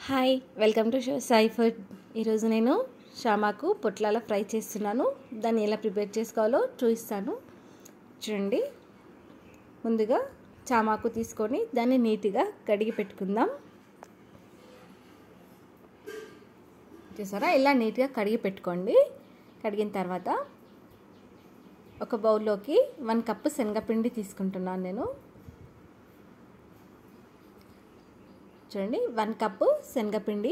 hi welcome to show Sai food ఈరోజు నేను షామాకు పొట్లాల fry చేస్తున్నాను దాన్ని ఎలా ప్రిపేర్ చేసుకోవాలో చూపిస్తాను చూడండి ముందుగా చామాకు తీసుకొని దాన్ని నీట్గా కడిగి పెట్టుకుందాం చూసారా ఇలా నీట్గా కడిగి పెట్టుకోండి కడిగిన తర్వాత ఒక బౌల్లోకి వన్ కప్పు శనగపిండి తీసుకుంటున్నాను నేను చూడండి వన్ కప్పు శనగపిండి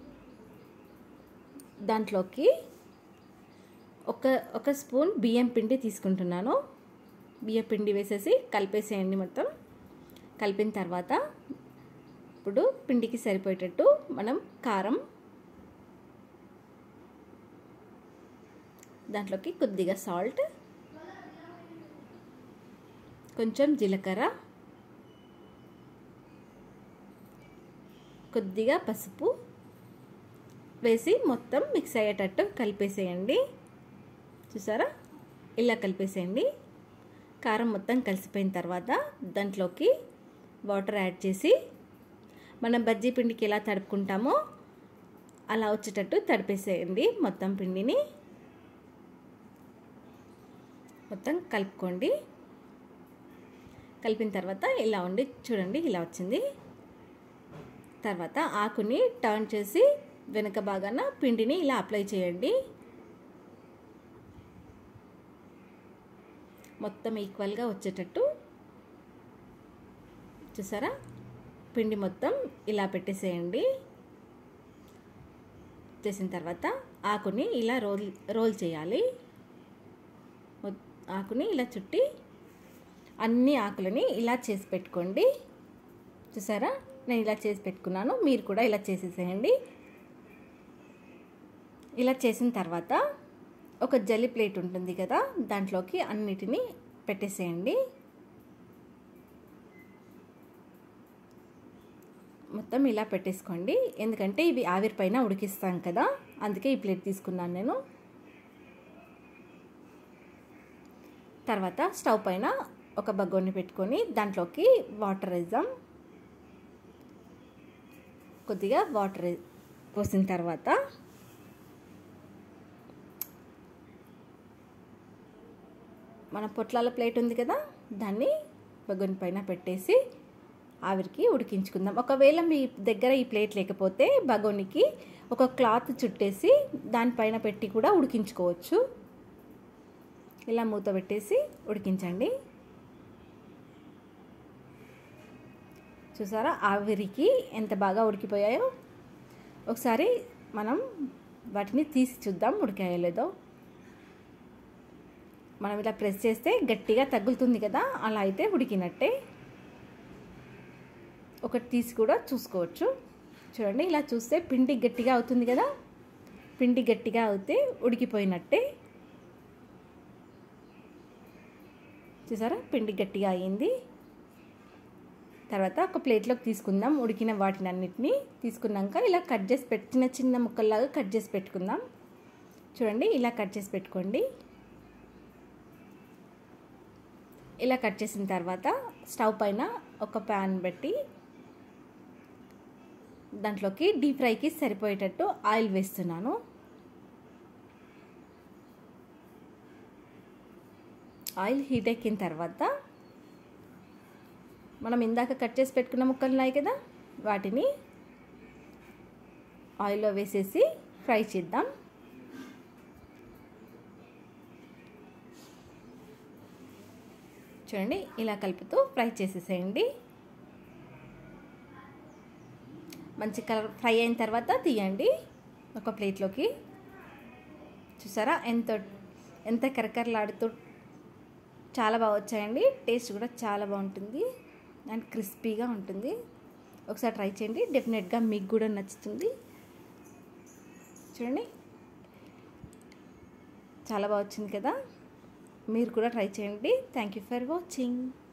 దాంట్లోకి ఒక ఒక స్పూన్ బియ్యం పిండి తీసుకుంటున్నాను బియ్యం పిండి వేసేసి కలిపేసేయండి మొత్తం కలిపిన తర్వాత ఇప్పుడు పిండికి సరిపోయేటట్టు మనం కారం దాంట్లోకి కొద్దిగా సాల్ట్ కొంచెం జీలకర్ర కొద్దిగా పసుపు వేసి మొత్తం మిక్స్ అయ్యేటట్టు కలిపేసేయండి చూసారా ఇలా కలిపేసేయండి కారం మొత్తం కలిసిపోయిన తర్వాత దాంట్లోకి వాటర్ యాడ్ చేసి మనం బజ్జీ పిండికి ఎలా తడుపుకుంటామో అలా వచ్చేటట్టు తడిపేసేయండి మొత్తం పిండిని మొత్తం కలుపుకోండి కలిపిన తర్వాత ఇలా ఉండి చూడండి ఇలా వచ్చింది తర్వాత ఆకుని టర్న్ చేసి వెనక భాగాన పిండిని ఇలా అప్లై చేయండి మొత్తం ఈక్వల్గా వచ్చేటట్టు చూసారా పిండి మొత్తం ఇలా పెట్టేసేయండి చేసిన తర్వాత ఆకుని ఇలా రోల్ రోల్ చేయాలి ఆకుని ఇలా చుట్టి అన్ని ఆకులని ఇలా చేసి పెట్టుకోండి చూసారా నేను ఇలా చేసి పెట్టుకున్నాను మీరు కూడా ఇలా చేసేసేయండి ఇలా చేసిన తర్వాత ఒక జల్లి ప్లేట్ ఉంటుంది కదా దాంట్లోకి అన్నిటినీ పెట్టేసేయండి మొత్తం ఇలా పెట్టేసుకోండి ఎందుకంటే ఇవి ఆవిరి పైన ఉడికిస్తాం కదా అందుకే ఈ ప్లేట్ తీసుకున్నాను నేను తర్వాత స్టవ్ పైన ఒక బగ్గోని పెట్టుకొని దాంట్లోకి వాటర్ వేద్దాం కొద్దిగా వాటర్ పోసిన తర్వాత మన పొట్లాల ప్లేట్ ఉంది కదా దాన్ని బగొని పైన పెట్టేసి ఆవిరికి ఉడికించుకుందాం ఒకవేళ మీ దగ్గర ఈ ప్లేట్ లేకపోతే బగోనికి ఒక క్లాత్ చుట్టేసి దానిపైన పెట్టి కూడా ఉడికించుకోవచ్చు ఇలా మూత పెట్టేసి ఉడికించండి చూసారా ఆవిరికి ఎంత బాగా ఉడికిపోయాయో ఒకసారి మనం వాటిని తీసి చూద్దాం ఉడికాయో లేదో మనం ఇలా ప్రెస్ చేస్తే గట్టిగా తగులుతుంది కదా అలా అయితే ఉడికినట్టే ఒకటి తీసి కూడా చూసుకోవచ్చు చూడండి ఇలా చూస్తే పిండి గట్టిగా అవుతుంది కదా పిండి గట్టిగా అవుతే ఉడికిపోయినట్టే చూసారా పిండి గట్టిగా అయ్యింది తర్వాత ఒక ప్లేట్లోకి తీసుకుందాం ఉడికిన వాటిని అన్నిటినీ తీసుకున్నాక ఇలా కట్ చేసి పెట్టి చిన్న చిన్న ముక్కల్లాగా కట్ చేసి పెట్టుకుందాం చూడండి ఇలా కట్ చేసి పెట్టుకోండి ఇలా కట్ చేసిన తర్వాత స్టవ్ పైన ఒక ప్యాన్ పెట్టి దాంట్లోకి డీప్ ఫ్రైకి సరిపోయేటట్టు ఆయిల్ వేస్తున్నాను ఆయిల్ హీట్ ఎక్కిన తర్వాత మనం ఇందాక కట్ చేసి పెట్టుకున్న ముక్కలు ఉన్నాయి కదా వాటిని ఆయిల్లో వేసేసి ఫ్రై చేద్దాం చూడండి ఇలా కలుపుతూ ఫ్రై చేసేసేయండి మంచి కలర్ ఫ్రై అయిన తర్వాత తీయండి ఒక ప్లేట్లోకి చూసారా ఎంత ఎంత కరకరలాడుతూ చాలా బాగా వచ్చాయండి టేస్ట్ కూడా చాలా బాగుంటుంది అండ్ క్రిస్పీగా ఉంటుంది ఒకసారి ట్రై చేయండి డెఫినెట్గా మీకు కూడా నచ్చుతుంది చూడండి చాలా బాగా వచ్చింది కదా మీరు కూడా ట్రై చేయండి థ్యాంక్ యూ ఫర్ వాచింగ్